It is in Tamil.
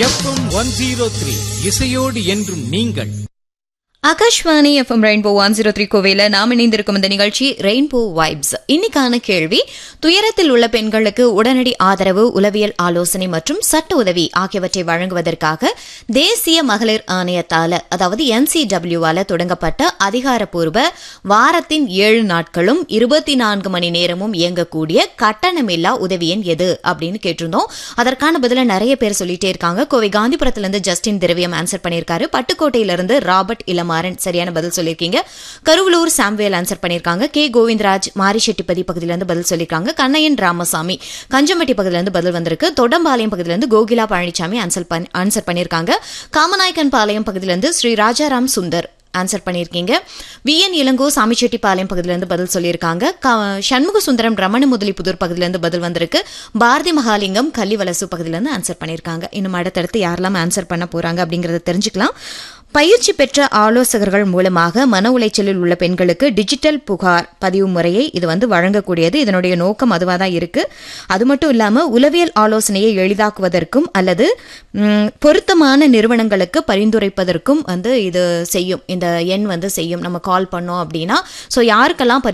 எஃப்எம் ஒன் ஜீரோ த்ரீ இசையோடு என்றும் நீங்கள் Akashvani FM rainbow one zero three கோவையில் நாம் இணைந்திருக்கும் இந்த நிகழ்ச்சி ரெயின்போ வைப்ஸ் இன்னைக்கான கேள்வி துயரத்தில் உள்ள பெண்களுக்கு உடனடி ஆதரவு உளவியல் ஆலோசனை மற்றும் சட்ட உதவி ஆகியவற்றை வழங்குவதற்காக தேசிய மகளிர் ஆணையத்தால அதாவது என்சிடபிள்யூவால தொடங்கப்பட்ட அதிகாரப்பூர்வ வாரத்தின் ஏழு நாட்களும் இருபத்தி நான்கு மணி நேரமும் இயங்கக்கூடிய கட்டணமில்லா உதவி எண் எது அப்படின்னு கேட்டிருந்தோம் அதற்கான பதில நிறைய பேர் சொல்லிட்டே இருக்காங்க கோவை காந்திபுரத்திலிருந்து ஜஸ்டின் திரவியம் ஆன்சர் பண்ணியிருக்காரு பட்டுக்கோட்டையிலிருந்து ராபர்ட் இளமாறன் சரியான பதில் சொல்லியிருக்கீங்க கருவலூர் சாம்வேல் ஆன்சர் பண்ணியிருக்காங்க கே கோவிந்தராஜ் மாரிஷெட்டிப்பதி பகுதியிலிருந்து பதில் சொல்லியிருக்காங்க கண்ணையன் ராமசாமி கஞ்சம்பட்டி பகுதியிலிருந்து பதில் வந்திருக்கு தொடம்பாளையம் பகுதியிலிருந்து கோகிலா பழனிசாமி ஆன்சர் பண்ணி ஆன்சர் பண்ணியிருக்காங்க காமநாயக்கன் பாளையம் பகுதியிலிருந்து ஸ்ரீ ராஜாராம் சுந்தர் ஆன்சர் பண்ணியிருக்கீங்க விஎன் இளங்கோ சாமிச்செட்டிப்பாளையம் பகுதியிலேருந்து பதில் சொல்லியிருக்காங்க க- சண்முக சுந்தரம் ரமண முதலிபுதூர் பகுதியிலேருந்து பதில் வந்திருக்கு பாரதி மகாலிங்கம் கள்ளிவலசு பகுதியிலேருந்து ஆன்சர் பண்ணியிருக்காங்க இன்னும் அடுத்தடுத்து யாரெல்லாம் ஆன்சர் பண்ண போறாங்க அப்படிங்கறத தெரிஞ்சுக்கலாம் பயிற்சி பெற்ற ஆலோசகர்கள் மூலமாக மன உளைச்சலில் உள்ள பெண்களுக்கு டிஜிட்டல் புகார் பதிவு முறையை இது வந்து வழங்கக்கூடியது இதனுடைய நோக்கம் அதுவாக தான் இருக்கு அது மட்டும் இல்லாம உளவியல் ஆலோசனையை எளிதாக்குவதற்கும் அல்லது ம், பொருத்தமான நிறுவனங்களுக்கு பரிந்துரைப்பதற்கும் வந்து இது செய்யும் இந்த எண் வந்து செய்யும் நம்ம கால் பண்ணோம் அப்படின்னா ஸோ யாருக்கெல்லாம் பரி